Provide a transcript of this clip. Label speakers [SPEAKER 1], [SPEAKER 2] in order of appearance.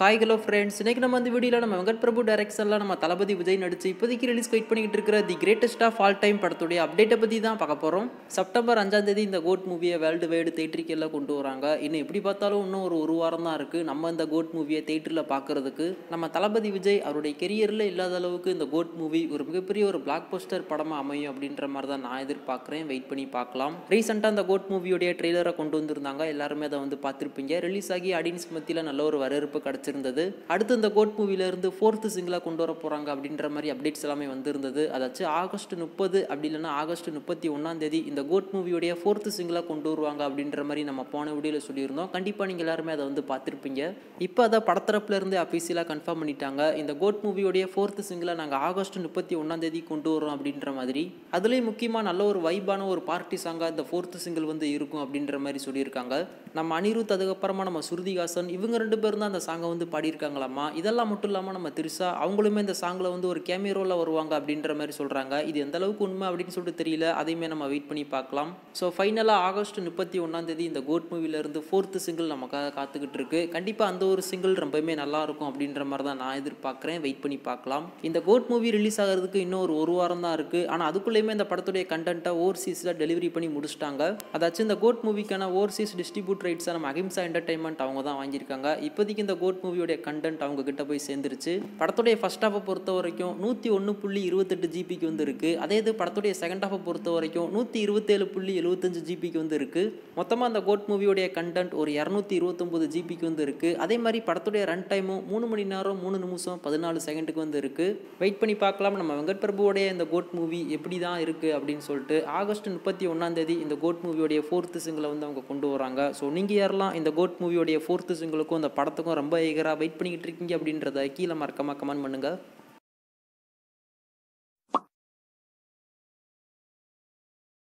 [SPEAKER 1] hi hello friends இன்னைக்கு நம்ம இந்த வீடியோவில் நம்ம வெங்கட் பிரபு டைரக்ஷனில் நம்ம தளபதி விஜய் நடிச்சு இப்போதைக்கு ரிலீஸ் வெயிட் பண்ணிக்கிட்டு இருக்கிற the greatest of all time படத்துடைய அப்டேட்டை பற்றி தான் பார்க்க போகிறோம் செப்டம்பர் அஞ்சாம் தேதி இந்த கோட் மூவியை வேர்ல்டு வைடு தேட்டரிக்கெல்லாம் கொண்டு வராங்க இன்னும் எப்படி பார்த்தாலும் இன்னும் ஒரு ஒரு வாரம் தான் இருக்குது நம்ம இந்த கோட் மூவியை தேட்டரில் பார்க்குறதுக்கு நம்ம தளபதி விஜய் அவருடைய கெரியரில் இல்லாத அளவுக்கு இந்த கோட் மூவி ஒரு மிகப்பெரிய ஒரு பிளாக் போஸ்டர் படமாக அமையும் அப்படின்ற மாதிரி தான் நான் எதிர்பார்க்குறேன் வெயிட் பண்ணி பார்க்கலாம் ரீசெண்டாக அந்த கோட் மூவியோடைய ட்ரெய்லரை கொண்டு வந்திருந்தாங்க எல்லாருமே அதை வந்து பார்த்துருப்பீங்க ரிலீஸ் ஆகி ஆடியன்ஸ் மத்தியில் நல்ல ஒரு வரவேற்பு கிடச்சிருந்தது அடுத்து இந்த கோட் மூவிலேருந்து ஃபோர்த்து சிங்கிளாக கொண்டு வர போகிறாங்க அப்படின்ற மாதிரி அப்டேட்ஸ் எல்லாமே வந்திருந்தது அதாச்சும் ஆகஸ்ட் முப்பது அப்படி இல்லைன்னா ஆகஸ்ட் முப்பத்தி ஒன்றாம் தேதி இந்த கோட் மூவியோடைய ஃபோர்த்து சிங்கிளாக கொண்டு வருவாங்க அப்படின்ற மாதிரி நம்ம போன வீடியோவில் சொல்லியிருந்தோம் கண்டிப்பாக நீங்கள் எல்லாருமே அதை வந்து பார்த்துருப்பீங்க இப்போ அதை படத்தரப்புலேருந்து அஃபீஷியலாக கன்ஃபார்ம் பண்ணிட்டாங்க இந்த கோட் மூவியோடைய ஃபோர்த்து சிங்கிளை நாங்கள் ஆகஸ்ட் முப்பத்தி ஒன்றாம் தேதி கொண்டு வரோம் அப்படின்ற மாதிரி அதுலேயும் முக்கியமாக நல்ல ஒரு வைபான ஒரு பார்ட்டி சாங்காக இந்த ஃபோர்த்து சிங்கிள் வந்து இருக்கும் அப்படின்ற மாதிரி சொல்லியிருக்காங்க நம்ம அனிருத் அதுக்கப்புறமா நம்ம சுருதிகாசன் இவங்க ரெண்டு பேரும் தான் அந்த சாங்கை வந்து பாடியிருக்காங்களாமா இதெல்லாம் மட்டும் இல்லாமல் நம்ம திருசா அவங்களுமே இந்த சாங்கில் வந்து ஒரு கேமியோவில் வருவாங்க அப்படின்ற மாதிரி சொல்கிறாங்க இது எந்த அளவுக்கு உண்மை அப்படின்னு சொல்லிட்டு தெரியல அதையுமே நம்ம வெயிட் பண்ணி பார்க்கலாம் ஸோ ஃபைனலாக ஆகஸ்ட் முப்பத்தி ஒன்றாம் தேதி இந்த கோட் மூவிலேருந்து ஃபோர்த்து சிங்கிள் நமக்காக காத்துக்கிட்டு இருக்கு கண்டிப்பாக அந்த ஒரு சிங்கிள் ரொம்பவுமே நல்லா இருக்கும் அப்படின்ற மாதிரி தான் நான் எதிர்பார்க்குறேன் வெயிட் பண்ணி பார்க்கலாம் இந்த கோட் மூவி ரிலீஸ் ஆகிறதுக்கு இன்னும் ஒரு ஒரு வாரம் தான் இருக்குது ஆனால் அதுக்குள்ளேயுமே இந்த படத்துடைய கண்டென்ட்டை ஓவர்சீஸில் டெலிவரி பண்ணி முடிச்சிட்டாங்க அதாச்சும் இந்த கோட் மூவிக்கான ஓவர்சீஸ் டிஸ்ட்ரிபியூட் ரைட்ஸை நம்ம அகிம்சா என்டர்டைன்மெண்ட் அவங்க தான் வாங்கியிருக்காங்க இப்போதைக்கு இந்த கோட் மூவியோடைய கண்டென்ட் அவங்க கிட்ட போய் சேர்ந்துருச்சு படத்துடைய ஃபர்ஸ்ட் ஹாஃபை பொறுத்த வரைக்கும் நூற்றி ஒன்று புள்ளி இருபத்தெட்டு ஜிபிக்கு வந்து இருக்குது அதே இது படத்துடைய செகண்ட் ஹாஃபை பொறுத்த வரைக்கும் நூற்றி இருபத்தேழு புள்ளி எழுபத்தஞ்சு ஜிபிக்கு வந்து இருக்குது மொத்தமாக அந்த கோட் மூவியோடைய கண்டென்ட் ஒரு இரநூத்தி இருபத்தொம்போது ஜிபிக்கு வந்து இருக்குது அதே மாதிரி படத்துடைய ரன் டைமும் மூணு மணி நேரம் மூணு நிமிஷம் பதினாலு செகண்டுக்கு வந்து இருக்குது வெயிட் பண்ணி பார்க்கலாம் நம்ம வெங்கட் பிரபுவோடைய இந்த கோட் மூவி எப்படி தான் இருக்குது அப்படின்னு சொல்லிட்டு ஆகஸ்ட் முப்பத்தி ஒன்றாம் தேதி இந்த கோட் மூவியோடைய ஃபோர்த்து சிங்கிளை வந்து அவங்க கொண்டு வராங்க ஸோ நீங்கள் யாரெல்லாம் இந்த கோட் மூவியோடைய ஃபோர்த்து சிங்கிளுக்கும் இந்த படத்துக்கும் ரொம்ப ஈகராக வெயிட் பண்ணிக்கிட்டு இருக்கீங்க அப்படின்றத கீழே மறக்காமல் கமெண்ட் பண்ணுங்கள்